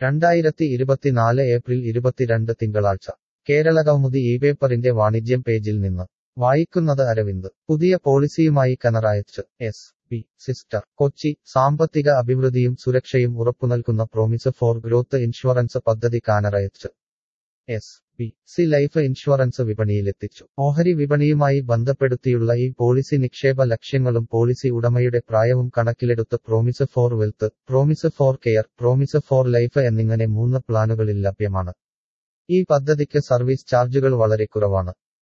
രണ്ടായിരത്തി ഇരുപത്തിനാല് ഏപ്രിൽ ഇരുപത്തിരണ്ട് തിങ്കളാഴ്ച കേരളകൗമുദി ഈ പേപ്പറിന്റെ വാണിജ്യം പേജിൽ നിന്ന് വായിക്കുന്നത് അരവിന്ദ് പുതിയ പോളിസിയുമായി കനറായച്ച് എസ് പി സിസ്റ്റർ കൊച്ചി സാമ്പത്തിക അഭിവൃദ്ധിയും സുരക്ഷയും ഉറപ്പുനൽകുന്ന പ്രോമിസ് ഫോർ ഗ്രോത്ത് ഇൻഷുറൻസ് പദ്ധതി കാനറയച്ച് S P C life insurance വിപണിയിലെത്തിച്ചു ഓഹരി വിപണിയുമായി ബന്ധപ്പെടുത്തിയുള്ള ഈ പോളിസി നിക്ഷേപ ലക്ഷ്യങ്ങളും പോളിസി ഉടമയുടെ പ്രായവും കണക്കിലെടുത്ത് promise for wealth promise for care promise for life എന്നിങ്ങനെ മൂന്ന് പ്ലാനുകളിൽ ലഭ്യമാണ് ഈ പദ്ധതിക്ക് സർവീസ് ചാർജുകൾ വളരെ കുറവാണ്